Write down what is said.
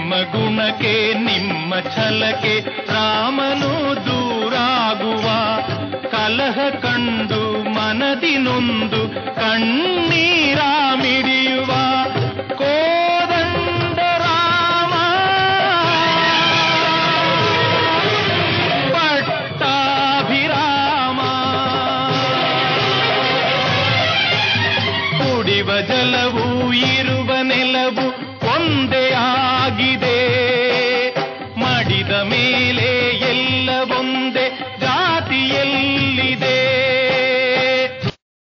ನಿಮ್ಮ ಗುಣಕ್ಕೆ ನಿಮ್ಮ ಛಲಕ್ಕೆ ರಾಮನು ದೂರಾಗುವ ಕಲಹ ಕಂಡು ಮನದಿ ನೊಂದು ಕಣ್ಣೀರ ಮಿಡಿಯುವ